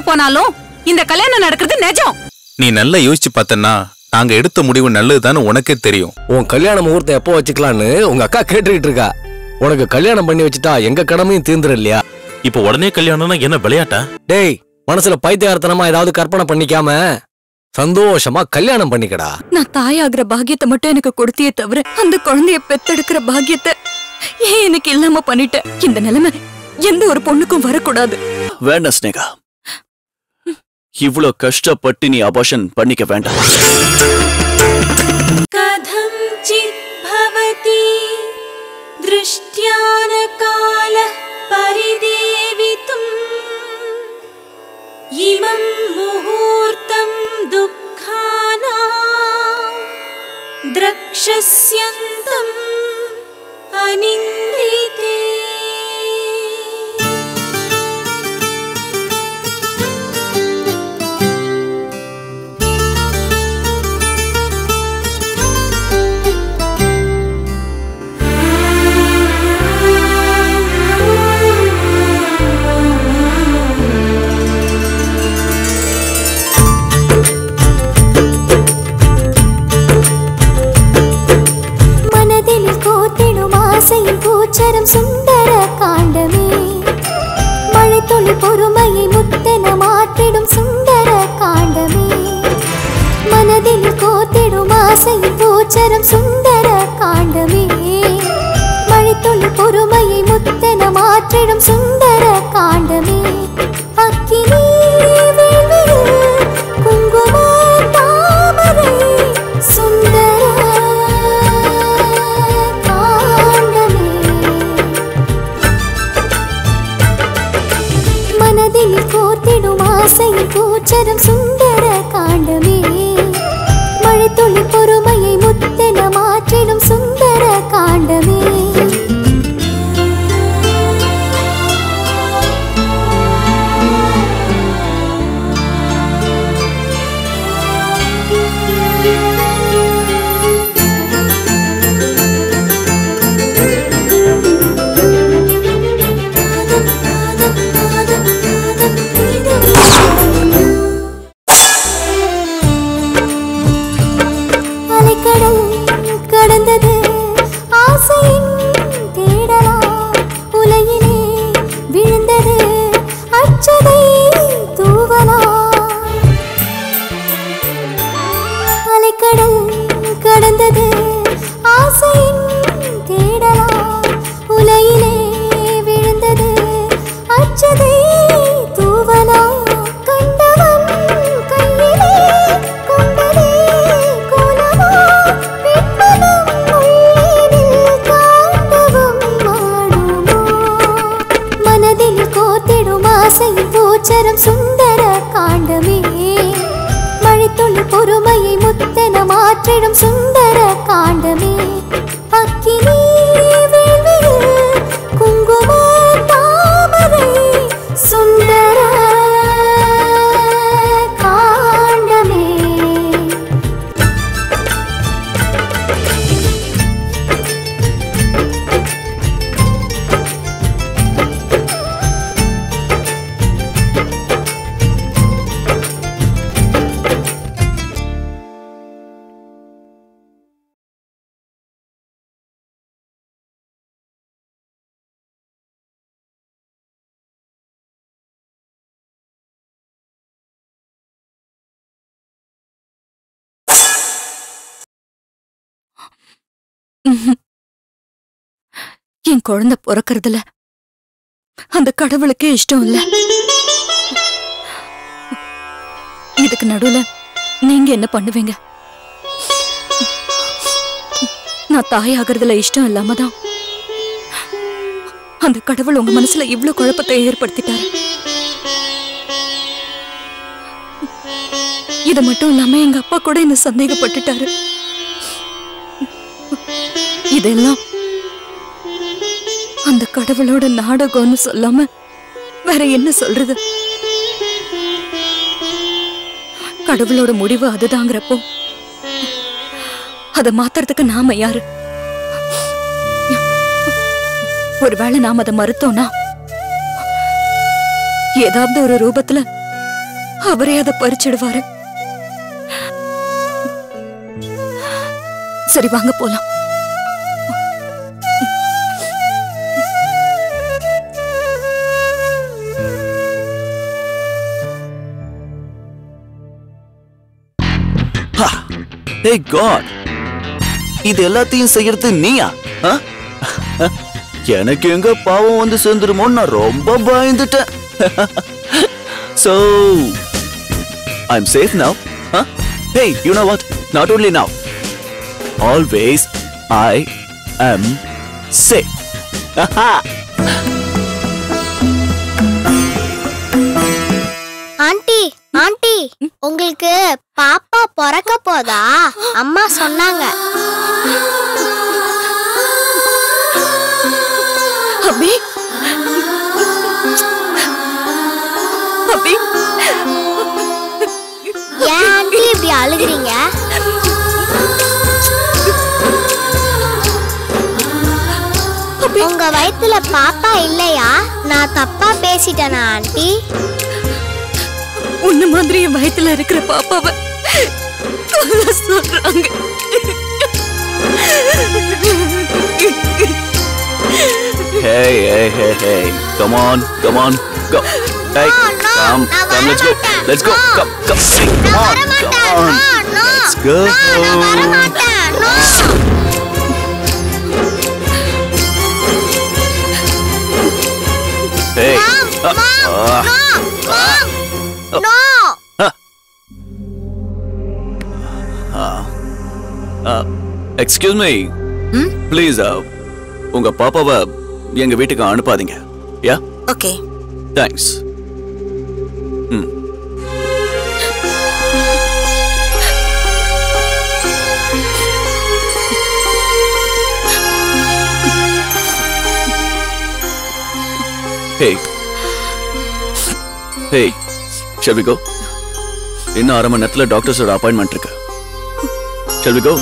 போனாலும் இந்த கல்யாணம் நடக்கிறது நிஜம் நீ நல்லா யோசிச்சு பார்த்தன்னா நாங்க எடுத்த முடிவு நல்லதுதான்னு உனக்கே தெரியும் உன் கல்யாண முகூர்த்தம் எப்போ வச்சுக்கலான்னு உங்க அக்கா கேட்டுக்கிட்டு இருக்கா உனக்கு கல்யாணம் பண்ணி வச்சுட்டா எங்க கடமையும் தீர்ந்துரும் இல்லையா இப்போ உடனே கல்யாணம்னா என்ன விளையாட்டா டேய் மனசுல பைத்தியகாரத்தனமா ஏதாவது கற்பனை பண்ணிக்காம சந்தோஷமா கல்யாணம் பண்ணிக்கடா நான் தாயாகிற பாக்கியத்தை மட்டும் எனக்கு கொடுத்தியே தவிர அந்த குழந்தைய பெத்தெடுக்கிற பாக்கியத்தை ஏன் எனக்கு இல்லாம பண்ணிட்ட இந்த நிலைமை எந்த ஒரு பொண்ணுக்கும் வரக்கூடாது வேண்டாம் ஸ்னேகா இவ்ளோ கஷ்டப்பட்டு நீ அபார்ஷன் பண்ணிக்க வேண்டாம் कथञ्चित् भवति दृष्ट्यानकालः परिदेवितुम् इमं मुहूर्तं दुःखाना द्रक्षस्यन्तम् अनिन्दिते மனதில் கோத்திடும் ஆசையின் பூச்சரம் சுந்தர காண்டமே மழை துளி பொறுமையை முத்தென மாற்றிடும் சுந்தர காண்டமே மனதில் கோத்திடும் ஆசையின் பூச்சரம் சுந்தர காண்டமே மழை துளி பொறுமையை முத்தென மாற்றிடும் சுந்தர காண்டமே அக்கினி வேள்வியில் குங்கும தாமரை சுந்தர காண்டமே மனதில் கோர்த்திடும் ஆசையின் கூச்சரம் சுந்தர காண்டமே மழை துளி பொறுமையை முத்தென மாற்றிடும் சுந்தர காண்டமே அலைக்கடல் கடந்தது ஆசையின் தேடலா உலகிலே விழுந்தது அச்சதை தூவலா அலைக்கடல் கடந்தது ஆசையின் தேடலா உலகிலே விழுந்தது அச்சதை தூவலா கண்டவன் கையிலே கொண்டதே கோலமா வெண்மனம் உள்ளினில் காட்டவும் மாடுமோ மனதில் கோத்திடும் ஆசையின் பூச்சரம் சுந்தர காண்டமே மழைத்துளி பொறுமையை முத்தென மாற்றிடும் சுந்தர காண்டமே அக்கினி வேள்வியில் குங்கும தாமரை சுந்தர காண்டமே ம்ஹும். என் குழந்தை பிறக்கறதுல அந்த கடவுளுக்கே இஷ்டம் இல்ல இதுக்கு நடுவுல நீங்க என்ன பண்ணுவீங்க நான் தாயாகிறதுல இஷ்டம் இல்லாம தான் அந்த கடவுள் உங்க மனசுல இவ்ளோ குழப்பத்தை ஏற்படுத்திட்டாரு இது மட்டும் இல்லாம எங்க அப்பா கூட என்ன சந்தேகப்பட்டுட்டாரு இதெல்லாம் அந்த கடவுளோட நாடகம்னு சொல்லாம வேற என்ன சொல்றது கடவுளோட முடிவு அதுதாங்கிறப்போ அதை மாத்துறதுக்கு நாம யாரு ஒருவேளை நாம அதை மறுத்தோம்னா ஏதாவது ஒரு ரூபத்துல அவரே அதை பறிச்சிடுவாரு சரி வாங்க போலாம் ஹே காட் இது எல்லாத்தையும் செய்யறது நீயா ஆ? எனக்கு எங்க பாவம் வந்து சேர்ந்துருமோன்னு நான் ரொம்ப பயந்துட்டேன் so i'm safe now huh hey you know what not only now always i am safe aunty aunty உங்களுக்கு பாப்பா பிறக்க போதா அம்மா சொன்னாங்க அபி அபி ஏன் ஆண்டி இப்படி அழுகுறீங்க உங்க வயித்துல பாப்பா இல்லையா நான் தப்பா பேசிட்டேனா ஆண்டி உன்ன மாதிரி என் வயித்துல இருக்கிற பாப்பாவை கொல்ல சொல்றாங்க hey hey hey hey come on come on go hey No, no, come நான் come let's go வரமாட்டேன். let's go No. come come hey, come நான் on வரமாட்டேன். come on No, no. let's go No, நான் வரமாட்டேன். No. hey Mom, Ah, Mom, ah. Mom, no. Excuse me please உங்க பாப்பாவை எங்க வீட்டுக்கு அனுப்பாதீங்க யா ஓகே தேங்க்ஸ் ம் ஹே ஹே ஷல் வி கோ இன்னும் அரை மணி நேரத்தில் டாக்டர்ஸோட அப்பாயின்மெண்ட் இருக்கு shall we go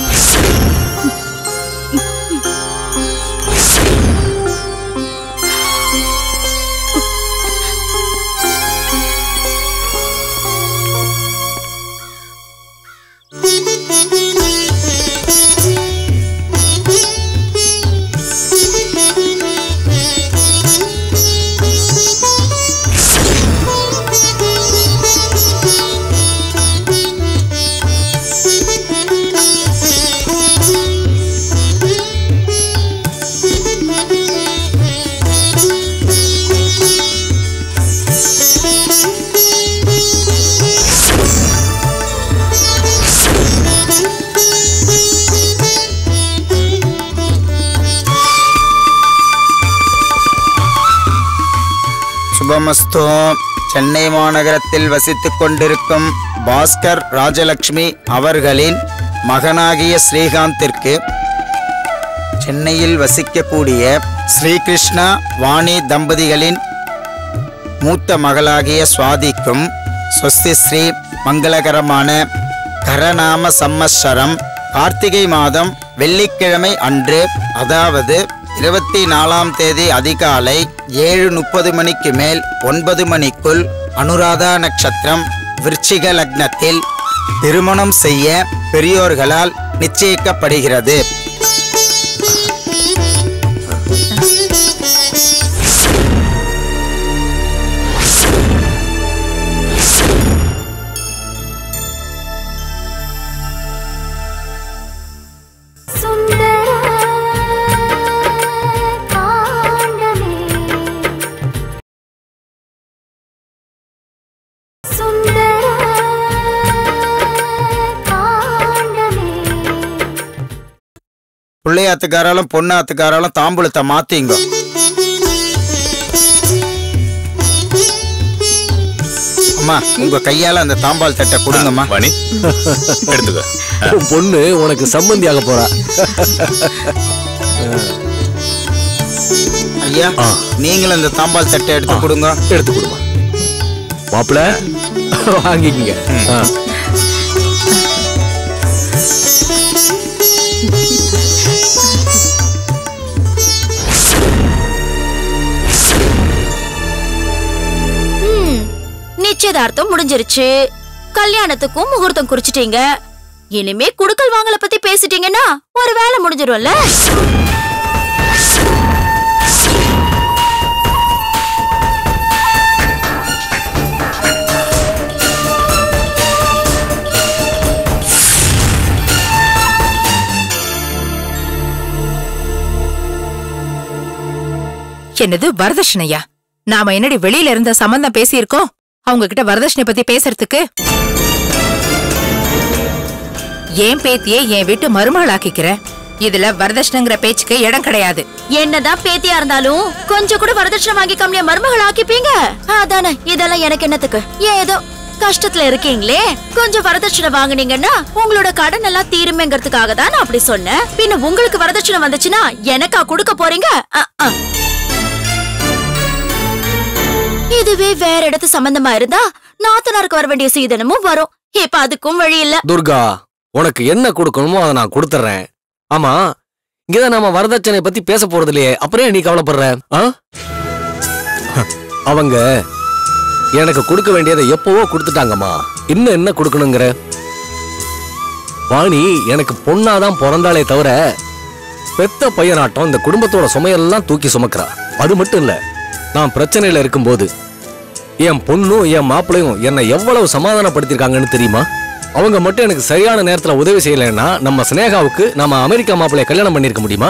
Subhamasthu Chennai மாநகரத்தில் வசித்துக் கொண்டிருக்கும் பாஸ்கர் ராஜலக்ஷ்மி அவர்களின் மகனாகிய ஸ்ரீகாந்திற்கு சென்னையில் வசிக்கக்கூடிய ஸ்ரீகிருஷ்ணா வாணி தம்பதிகளின் மூத்த மகளாகிய சுவாதிக்கும் ஸ்வஸ்தி ஸ்ரீ மங்களகரமான கரநாம சம்மஸ்வரம் கார்த்திகை மாதம் வெள்ளிக்கிழமை அன்று அதாவது இருபத்தி நாலாம் தேதி அதிகாலை ஏழு முப்பது மணிக்கு மேல் ஒன்பது மணிக்குள் அனுராதா நட்சத்திரம் விருச்சிக லக்னத்தில் திருமணம் செய்ய பெரியோர்களால் நிச்சயிக்கப்படுகிறது சுந்தர காண்டமே சுந்தர காண்டமே பிள்ளையாத்துக்காராலும் பொண்ணாத்துக்காராலும் தாம்பூலத்தை மாத்திங்க அம்மா உங்க கையால அந்த தாம்பால் தட்டை கொடுங்கம்மா வாணி எடுத்துக்க உன் பொண்ணு உனக்கு சம்பந்தியாக போறா ஐயா நீங்களும் அந்த தாம்பால் தட்டை எடுத்து கொடுங்க எடுத்து கொடுமா மாப்பிள வாங்கிக்கங்க ஆ. நிச்சயதார்த்தம் முடிஞ்சிருச்சு கல்யாணத்துக்கும் முகூர்த்தம் குறிச்சிட்டீங்க இனிமே குடுக்கல் வாங்கல பத்தி பேசிட்டீங்கன்னா ஒரு வேலை முடிஞ்சிரும்ல என்னது வரதட்சணையா நாம என்னடி வெளியில இருந்த சம்பந்தம் பேசியிருக்கோம் அவங்க கிட்ட வரதட்சணை பத்தி பேசுறதுக்கு ஏன் பேத்தியே என் வீட்டு மருமகள் ஆக்கிக்கிறேன் இதுல வரதட்சணைங்கிற பேச்சுக்கு இடம் கிடையாது என்னதான் பேத்தியா இருந்தாலும் கொஞ்சம் கூட வரதட்சணை வாங்கிக்காமலே மருமகள் ஆக்கிப்பீங்க அதானே இதெல்லாம் எனக்கு என்னத்துக்கு ஏதோ கஷ்டத்துல இருக்கீங்களே கொஞ்சம் வரதட்சணை வாங்குனீங்கன்னா உங்களோட கடன் எல்லாம் தீருமேங்கிறதுக்காக தான் நான் அப்படி சொன்னேன் பின்ன உங்களுக்கு வரதட்சணை வந்துச்சுன்னா எனக்கா கொடுக்க போறீங்க அ, அ. இதுவே வேற இடத்து சம்பந்தமா இருந்தா நாத்தனாருக்கு வர வேண்டிய சீதனமும் வரும் இப்ப அதுக்கும் வழி இல்ல துர்கா உனக்கு என்ன கொடுக்கணுமோ அதை நான் கொடுத்துறேன் ஆமா இங்கதான் நாம வரதட்சணை பத்தி பேச போறது இல்லையே அப்புறம் ஏன் நீ கவலைப்படுற ஆ? அவங்க எனக்கு கொடுக்க வேண்டியதை எப்பவோ கொடுத்துட்டாங்கம்மா இன்னும் என்ன கொடுக்கணுங்கிற வாணி எனக்கு பொண்ணாதான் பிறந்தாலே தவிர பெத்த பையனாட்டம் இந்த குடும்பத்தோட சுமையெல்லாம் தூக்கி சுமக்கிறா அது மட்டும் இல்ல நான் பிரச்சனையில இருக்கும்போது என் பொண்ணும் என் மாப்பிளையும் என்னை எவ்வளவு சமாதானப்படுத்திருக்காங்கன்னு தெரியுமா அவங்க மட்டும் எனக்கு சரியான நேரத்துல உதவி செய்யலைன்னா நம்ம சினேகாவுக்கு நம்ம அமெரிக்கா மாப்பிளைய கல்யாணம் பண்ணிருக்க முடியுமா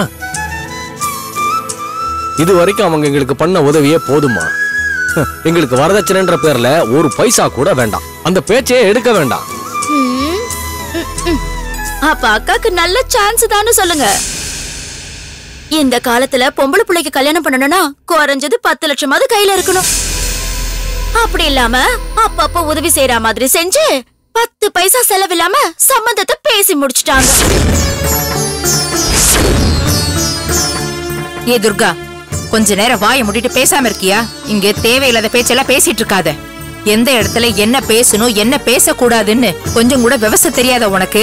இது வரைக்கும் அவங்க எங்களுக்கு பண்ண உதவியே போதுமா ஹ், எங்களுக்கு வரதட்சணைன்ற பேர்ல ஒரு பைசா கூட வேண்டாம் அந்த பேச்சே எடுக்க வேண்டாம் ம், ம், ம். அப்ப அக்காக்கு நல்ல சான்ஸ் தானு சொல்லுங்க இந்த காலத்துல பொம்பளை பிள்ளைக்கு கல்யாணம் பண்ணணும்னா குறைஞ்சது பத்து லட்சமாவது கையில இருக்கணும் அப்படி இல்லாம அப்பப்ப உதவி செய்யற மாதிரி செஞ்சு பத்து பைசா செலவில்லாம சம்மந்தத்தை பேசி முடிச்சிட்டாங்க ஏ துர்கா கொஞ்ச நேரம் வாயை மூடிட்டு பேசாம இருக்கியா இங்க தேவையில்லாத பேச்செல்லாம் பேசிட்டு இருக்காத எந்த இடத்துல என்ன பேசணும் என்ன பேசக்கூடாதுன்னு கொஞ்சம் கூட விவசாய தெரியாத உனக்கு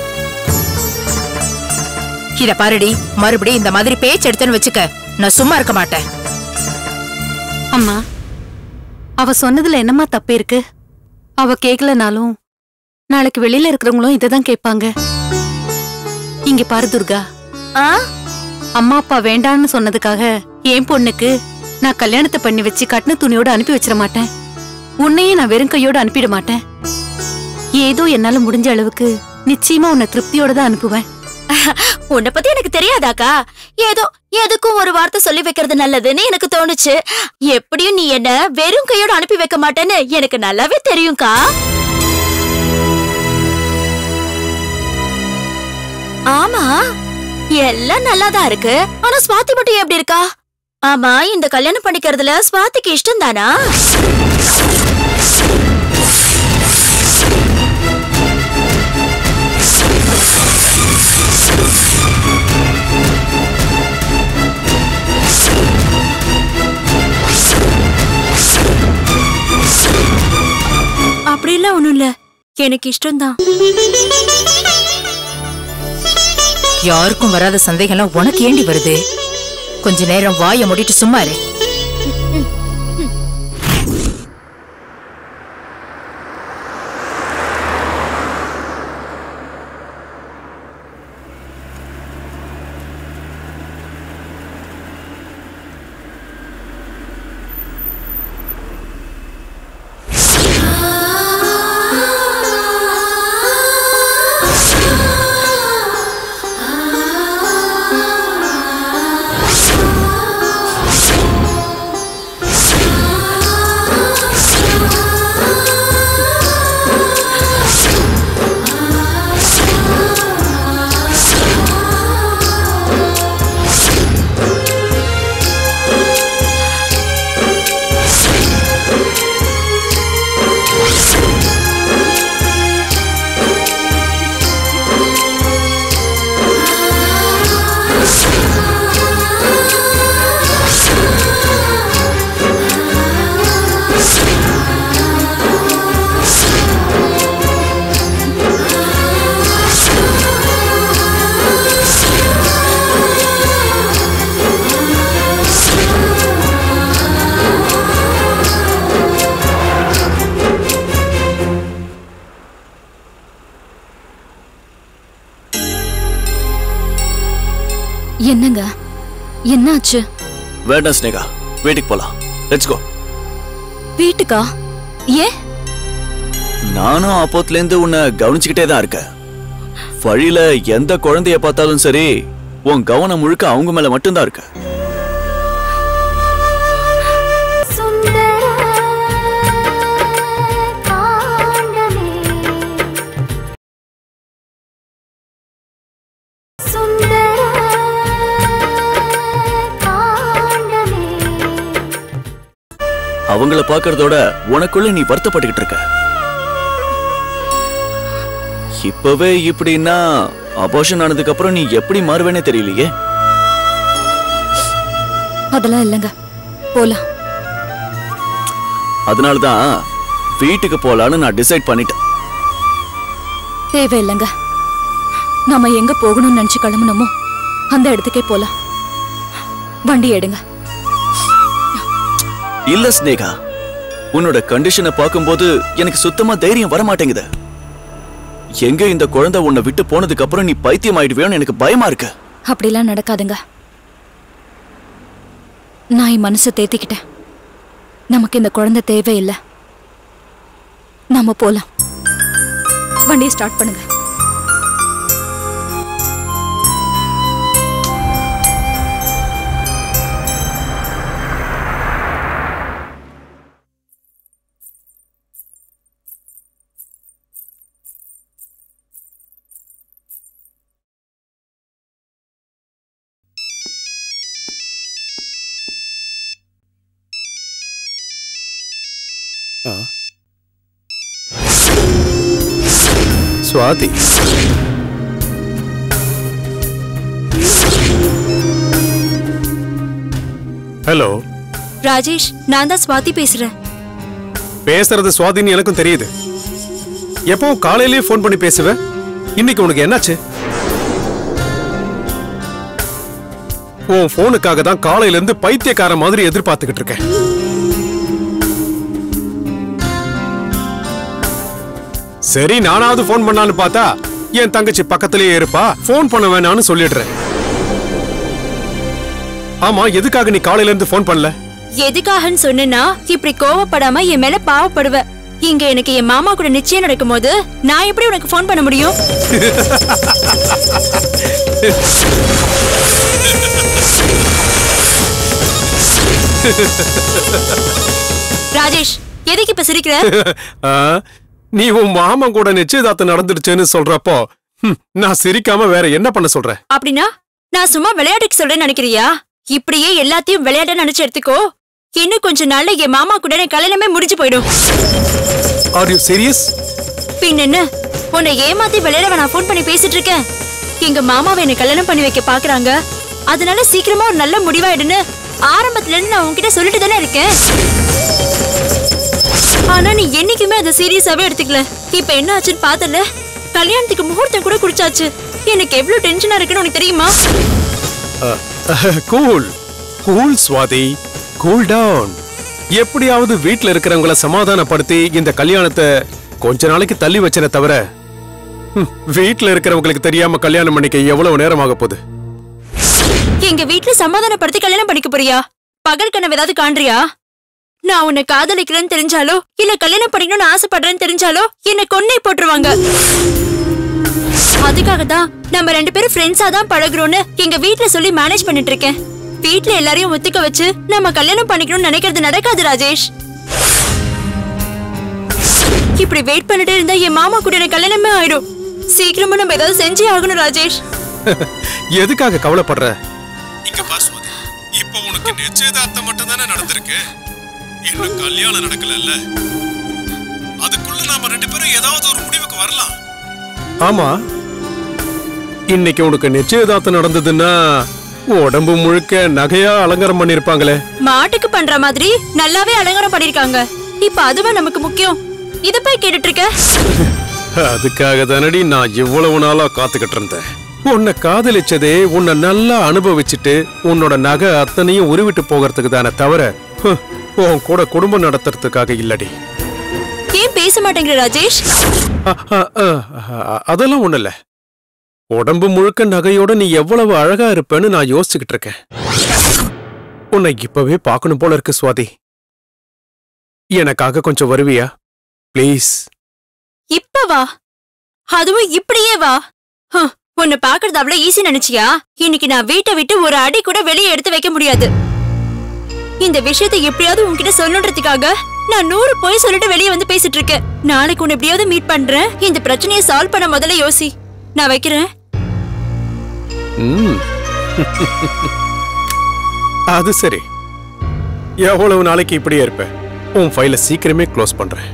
இத பாருடி மறுபடியும் இந்த மாதிரி பேச்சு எடுத்தேன்னு வச்சுக்க நான் சும்மா இருக்க மாட்டேன் அம்மா அவ சொன்னதுல என்னம்மா தப்பு இருக்கு அவ கேக்கலனாலும் நாளைக்கு வெளியில இருக்கிறவங்களும் இததான் கேட்பாங்க இங்க பாரு துர்கா ஆ அம்மா அப்பா வேண்டான்னு சொன்னதுக்காக என் பொண்ணுக்கு நான் கல்யாணத்தை பண்ணி வச்சு கட்டின துணியோட அனுப்பி வச்சிட மாட்டேன் உன்னையே நான் வெறும் கையோட அனுப்பிட மாட்டேன் ஏதோ என்னால முடிஞ்ச அளவுக்கு நிச்சயமா உன்னை திருப்தியோட தான் அனுப்புவேன் உன்னை பத்தி எனக்கு தெரியாதாக்கா ஏதோ எதுக்கும் ஒரு வார்த்தை சொல்லி வைக்கிறது நல்லதுன்னு எனக்கு தோணுச்சு எப்படியும் நீ என்ன வெறும் கையோட அனுப்பி வைக்க மாட்டேன்னு எனக்கு நல்லாவே தெரியும்க்கா ஆமா எல்லாம் நல்லாதான் இருக்கு ஆனா ஸ்வாதி மட்டும் எப்படி இருக்கா ஆமா இந்த கல்யாணம் பண்ணிக்கிறதுல ஸ்வாதிக்கு இஷ்டம் தானா அப்படிலாம் ஒண்ணும் இல்ல எனக்கு இஷ்டம்தான் யாருக்கும் வராத சந்தேகம்லாம் உனக்கு ஏண்டி வருது கொஞ்ச நேரம் வாயை மூடிட்டு சும்மா இரு ஆ என்னங்க என்னாச்சு வேண்டாம் ஸ்னேகா வீட்டுக்கு போலாம் லெட்ஸ் கோ வீட்டுக்கா ஏன் நானும் அப்போத்துல இருந்து உன்னை கவனிச்சுக்கிட்டே தான் இருக்கேன் வழியில எந்த குழந்தைய பார்த்தாலும் சரி உன் கவனம் முழுக்க அவங்க மேல மட்டும்தான் இருக்கு அவங்கள பார்க்கறதோட உனக்குள்ள நீ வருத்தப்பட்டுக்கிட்டு இருக்க இப்பவே இப்படின்னா அபோஷன் ஆனதுக்கு அப்புறம் நீ எப்படி மாறுவேனே தெரியலையே அதெல்லாம் இல்லைங்க போலாம் அதனாலதான் வீட்டுக்கு போலான்னு நான் டிசைட் பண்ணிட்டேன் தேவையில்லைங்க நாம எங்க போகணும்னு நினைச்சு கிளம்பணுமோ அந்த இடத்துக்கே போலாம் வண்டி எடுங்க இல்ல ஸ்னேகா உன்னோட கண்டிஷனை பார்க்கும்போது எனக்கு சுத்தமா தைரியம் வர மாட்டேங்குது எங்க இந்த குழந்தை உன்னை விட்டு போனதுக்கு அப்புறம் நீ பைத்தியம் ஆயிடுவேன்னு எனக்கு பயமா இருக்கு அப்படிலாம் நடக்காதுங்க நான் என் மனசை தேத்திக்கிட்டேன் நமக்கு இந்த குழந்தை தேவையில்லை நாம போலாம் வண்டியை ஸ்டார்ட் பண்ணுங்க சுவாதி ஹலோ ராஜேஷ் நான் தான் ஸ்வாதி பேசுறேன் பேசுறது சுவாதின்னு எனக்கும் தெரியுது எப்பவும் காலையிலேயே ஃபோன் பண்ணி பேசுவ இன்னைக்கு உனக்கு என்னாச்சு உன் போனுக்காக தான் காலையில இருந்து பைத்தியக்கார மாதிரி எதிர்பார்த்துக்கிட்டு இருக்கேன் சரி நானாவது ஃபோன் பண்ணான்னு பார்த்தா என் தங்கச்சி பக்கத்திலேயே இருப்பா ஃபோன் பண்ண வேணாம்னு சொல்லிடுறேன் ஆமா எதுக்காக நீ காலையில இருந்து ஃபோன் பண்ணல எதுக்காகன்னு சொன்னா இப்படி கோவப்படாம என் மேல பாவப்படுவ இங்க எனக்கு என் மாமா கூட நிச்சயம் நடக்கும்போது நான் எப்படி உனக்கு ஃபோன் பண்ண முடியும் ராஜேஷ் எதுக்கு இப்ப சிரிக்கிற ஆ, நீ உன் மாமன் கூட நிச்சயதார்த்தம் நடந்துடுச்சுன்னு சொல்றப்போ ஹம், நான் சிரிக்காம வேற என்ன பண்ண சொல்ற அப்படின்னா நான் சும்மா விளையாட்டுக்கு சொல்றேன்னு நினைக்கிறியா இப்படியே எல்லாத்தையும் விளையாட நினைச்சு எடுத்துக்கோ இன்னும் கொஞ்ச நாள்ல என் மாமா கூட என் கல்யாணமே முடிஞ்சு போயிடும் ஆர் யூ சீரியஸ் பின் என்ன உன்னை ஏமாத்தி விளையாட நான் ஃபோன் பண்ணி பேசிட்டு இருக்கேன் எங்க மாமாவை என்ன கல்யாணம் பண்ணி வைக்க பாக்குறாங்க அதனால சீக்கிரமா ஒரு நல்ல முடிவாயிடுன்னு ஆரம்பத்துல இருந்து நான் உன்கிட்ட சொல்லிட்டு தானே இருக்கேன் ஆனா நீ என்னைக்குமே அதை சீரியஸாவே எடுத்துக்கல இப்ப என்ன ஆச்சுன்னு பார்த்தல கல்யாணத்துக்கு முகூர்த்தம் கூட குடிச்சாச்சு எனக்கு எவ்வளவு டென்ஷனா இருக்குன்னு உனக்கு தெரியுமா cool cool Swathi cool down எப்படியாவது வீட்ல இருக்கிறவங்கள சமாதானப்படுத்தி இந்த கல்யாணத்தை கொஞ்ச நாளைக்கு தள்ளி வச்சன தவிர ஹம், வீட்ல இருக்கிறவங்களுக்கு தெரியாம கல்யாணம் பண்ணிக்க எவ்வளவு நேரம் ஆக போகுது எங்க வீட்டுல சமாதானப்படுத்தி கல்யாணம் பண்ணிக்க போறியா பகல் கனவு ஏதாவது காண்றியா நான் உன்னை காதலிக்கிறேன்னு தெரிஞ்சாலோ இல்ல கல்யாணம் பண்ணிக்கணும்னு ஆசைப்படுறேன்னு தெரிஞ்சாலோ என்னை கொன்னே போட்டுருவாங்க அதுக்காக தான் நம்ம ரெண்டு பேரும் ஃப்ரெண்ட்ஸா தான் பழகுறோம்னு எங்க வீட்ல சொல்லி மேனேஜ் பண்ணிட்டு இருக்கேன் வீட்ல எல்லாரையும் ஒத்துக்க வச்சு நம்ம கல்யாணம் பண்ணிக்கணும்னு நினைக்கிறது நடக்காது ராஜேஷ் இப்படி வெயிட் பண்ணிட்டே இருந்தா என் மாமா கூட எனக்கு கல்யாணமே ஆயிடும் சீக்கிரமா நம்ம ஏதாவது செஞ்சே ஆகணும் ராஜேஷ் எதுக்காக கவலைப்படுற இங்க பார் சுவாதி இப்போ உனக்கு நிச்சயதார்த்தம் மட்டும் தானே நடந்திருக்கு இன்னும் கல்யாணம் நடக்கல அதுக்குள்ள நாம ரெண்டு பேரும் ஏதாவது ஒரு முடிவுக்கு வரலாம் ஆமா இன்னைக்கு உனக்கு நிச்சயதார்த்தம் நடந்ததுன்னா உடம்பு முழுக்க நகையா அலங்காரம் பண்ணிருப்பாங்களே மாட்டுக்கு பண்ற மாதிரி நல்லாவே அலங்காரம் பண்ணிருக்காங்க இப்ப அதுவா நமக்கு முக்கியம் இத போய் கேட்டுட்டு இருக்க அதுக்காக தானடி நான் இவ்வளவு நாளா காத்துக்கிட்டு இருந்தேன் உன்னை காதலிச்சதே உன்னை நல்லா அனுபவிச்சுட்டு உன்னோட நகை அத்தனையும் உருவிட்டு போகிறதுக்கு தானே தவிர ஹ், உன் கூட குடும்பம் நடத்துறதுக்காக இல்லடி ஏன் பேச மாட்டேங்கிற ராஜேஷ் அ, அ, அ, அ, அதெல்லாம் ஒண்ணு இல்ல உடம்பு முழுக்க நகையோட நீ எவ்வளவு அழகா இருப்பேன்னு நான் யோசிச்சுக்கிட்டு இருக்கேன் உன்னை இப்பவே பார்க்கணும் போல இருக்கு சுவாதி எனக்காக கொஞ்சம் வருவியா ப்ளீஸ் இப்ப வா அதுவும் இப்படியே வா ஹம், உன்னை பாக்குறது அவ்வளவு ஈஸி நினைச்சியா இன்னைக்கு நான் வீட்டை விட்டு ஒரு அடி கூட வெளியே எடுத்து வைக்க முடியாது இந்த விஷயத்தை எப்படியாவது உன்கிட்ட சொல்லணுன்றதுக்காக நான் நூறு போய் சொல்லிட்டு வெளியே வந்து பேசிட்டு இருக்கேன் நாளைக்கு உன்னை எப்படியாவது மீட் பண்றேன் இந்த பிரச்சனையை சால்வ் பண்ண முதல்ல யோசி நான் வைக்கிறேன் ம். அது சரி எவ்வளவு நாளைக்கு இப்படியே இருப்ப உன் ஃபைலை சீக்கிரமே க்ளோஸ் பண்றேன்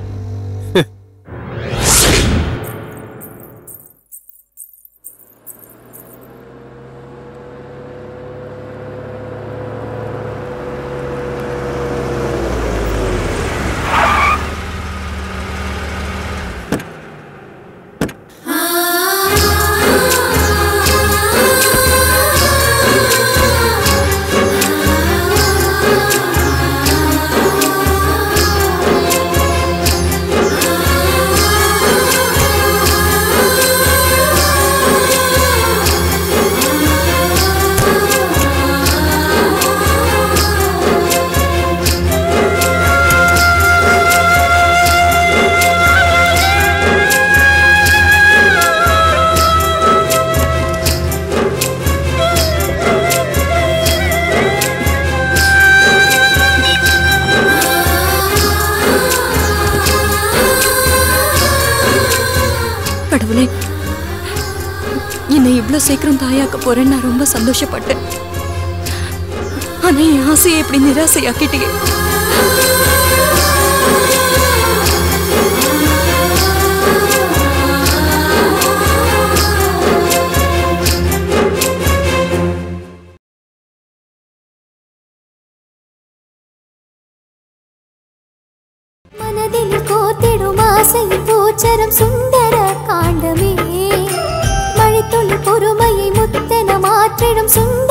கடவுளே என்னை இவ்வளவு சீக்கிரம் தாயாக்க போறேன்னு நான் ரொம்ப சந்தோஷப்பட்டேன் ஆனா என் ஆசையை இப்படி நிராசையாக்கிட்டே மனதில் கோத்திடும் ஆசை பூச்சரம் சுந்தர காண்டமே மழைத்துளி பொறுமையை முத்தென மாற்றிடும் சுந்தர